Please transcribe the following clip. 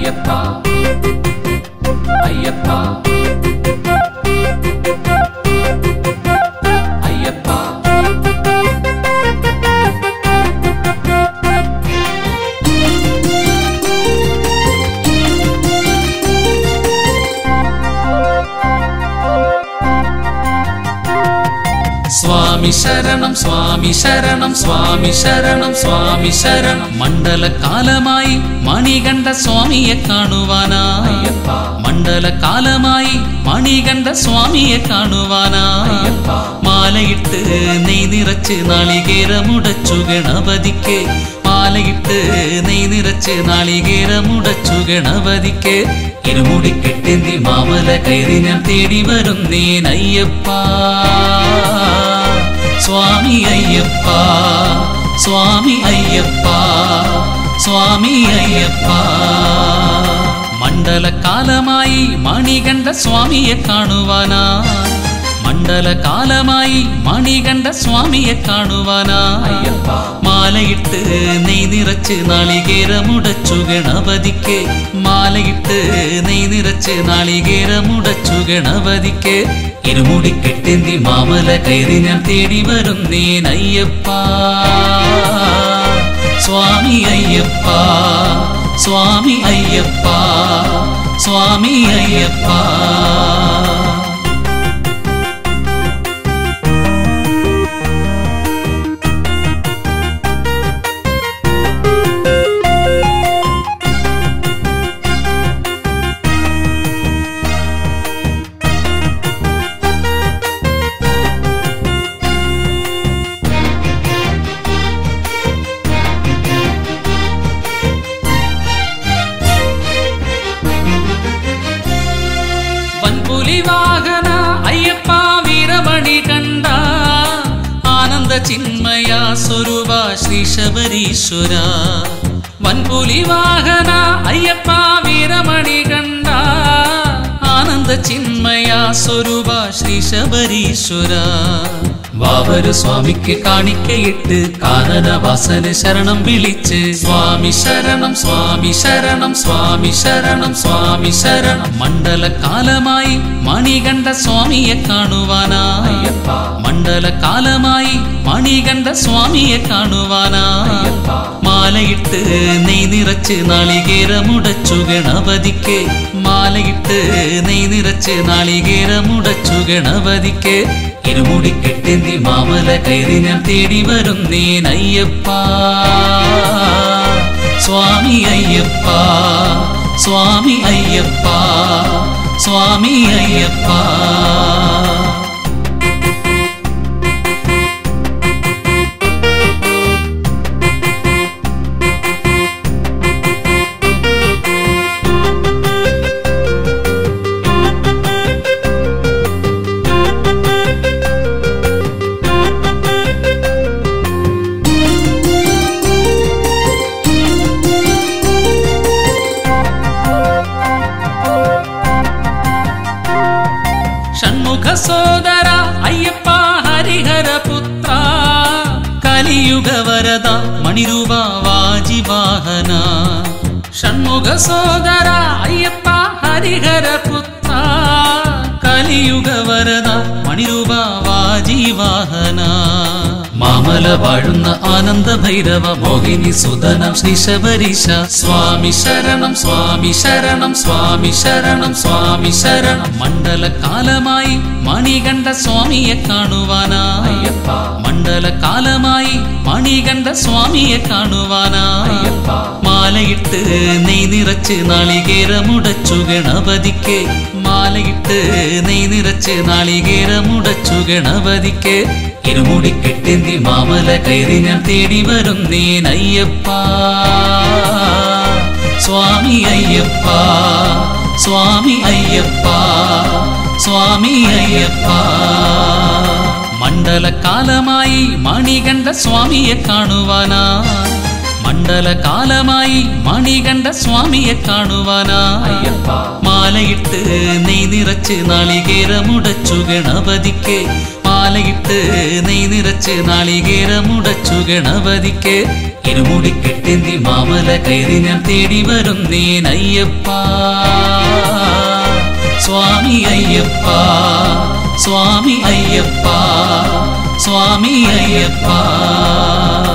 അയ്യപ്പ അയ്യപ്പ അയ്യപ്പ സ്വാമി ശരണം സ്വാമി ശരണം സ്വാമി ശരണം സ്വാമി ശരണം മണ്ഡലകാലമായി മണികണ്ഠ സ്വാമിയെ കാണുവാനായി മണ്ഡലകാലമായി മണികണ്ഠ സ്വാമിയെ കാണുവാനായി മാലയിട്ട് നെയ് നിറച്ച് നാളികേരമുടച്ചു ഗണപതിക്ക് മാലയിട്ട് നെയ് നിറച്ച് നാളികേരമുടച്ചു ഗണപതിക്ക് ഇരുമുടി കെട്ടിന്തി മാമല കയറി ഞാൻ തേടി വരുന്നേൻ അയ്യപ്പ സ്വാമി അയ്യപ്പ സ്വാമി അയ്യപ്പ സ്വാമി അയ്യപ്പ മണ്ഡലകാലമായി മണികണ്ഠ സ്വാമിയെ കാണുവാനായി മണ്ഡലകാലമായി മണികണ്ഠ സ്വാമിയെ കാണുവാനായി മാലയിട്ട് നെയ് നിറച്ച് നാളികേരമുടച്ചു ഗണപതിക്ക് മാലയിട്ട് നെയ് നിറച്ച് നാളികേരമുടച്ചു ഗണപതിക്ക് ഇരുമുടി കെട്ടിന്തി മാമല കയറി ഞാൻ തേടി വരുന്നേൻ അയ്യപ്പ സ്വാമി അയ്യപ്പ സ്വാമി അയ്യപ്പ സ്വാമി അയ്യപ്പ വൻപുലി വാഹന അയ്യപ്പ വീരമണി കണ്ട ആനന്ദ ചിന്മയ സ്വരൂപ ശ്രീ ശബരീശ്വര വൻപുലി വാഹന അയ്യപ്പ വീരമണി കണ്ട ആനന്ദ ചിന്മയ സ്വരൂപ ശ്രീ ശബരീശ്വര വാവരു സ്വാമിക്ക് കാണിക്കയിട്ട് കാനനവാസന ശരണം വിളിച്ച് സ്വാമി ശരണം സ്വാമി ശരണം സ്വാമി ശരണം സ്വാമി ശരണം മണ്ഡലകാലമായി മണികണ്ഠ സ്വാമിയെ കാണുവാനായി മണ്ഡലകാലമായി മണികണ്ഠ സ്വാമിയെ കാണുവാനായി മാലയിട്ട് നെയ് നിറച്ച് നാളികേരമുടച്ചു ഗണപതിക്ക് മാലയിട്ട് നെയ് നിറച്ച് നാളികേരമുടച്ചു ഗണപതിക്ക് ഇരുമുടി കെട്ടിന്തി മാമല കയറി ഞാൻ തേടി വരുന്നേൻ അയ്യപ്പ സ്വാമി അയ്യപ്പ സ്വാമി അയ്യപ്പ സ്വാമി അയ്യപ്പ ഷൺമുഖ സോദര അയ്യപ്പ ഹരിഹര പുത്ര കലിയുഗ വരദ മണിരൂപ വാജിവാഹന ഷൺമുഖ സോദര അയ്യപ്പ ഹരിഹര പുത്ര കലിയുഗ വരദ മണിരൂപ വാജിവാഹന മാമല വാഴുന്ന ആനന്ദ ഭൈരവ മോഹിനി സുതനം ശ്രീ ശബരീശ സ്വാമി ശരണം സ്വാമി ശരണം സ്വാമി ശരണം സ്വാമി ശരണം മണ്ഡലകാലമായി മണികണ്ഠ സ്വാമിയെ കാണുവാനായി മണ്ഡലകാലമായി മണികണ്ഠ സ്വാമിയെ കാണുവാനായി മാലയിട്ട് നെയ് നിറച്ച് നാളികേരമുടച്ചു ഗണപതിക്ക് മാലയിട്ട് നെയ് നിറച്ച് നാളികേരമുടച്ചു ഗണപതിക്ക് ഇരുമുടി കെട്ടിന്തി മാമല കയറി ഞാൻ തേടി വരുന്നേൻ അയ്യപ്പ സ്വാമി അയ്യപ്പ സ്വാമി അയ്യപ്പ സ്വാമി അയ്യപ്പ മണ്ഡലകാലമായി മണികണ്ഠ സ്വാമിയെ കാണുവാനായി മണ്ഡലകാലമായി മണികണ്ഠ സ്വാമിയെ കാണുവാനായി മാലയിട്ട് നെയ് നിറച്ച് നാളികേരമുടച്ചു ഗണപതിക്ക് മാല മാലയിട്ട് നെയ് നിറച്ച് നാളികേരമുടച്ചു ഗണപതിക്ക് ഇരുമുടി കെട്ടിന്തി മാമല കയറി ഞാൻ തേടി വരുന്നേൻ അയ്യപ്പ സ്വാമി അയ്യപ്പ സ്വാമി അയ്യപ്പ സ്വാമി അയ്യപ്പ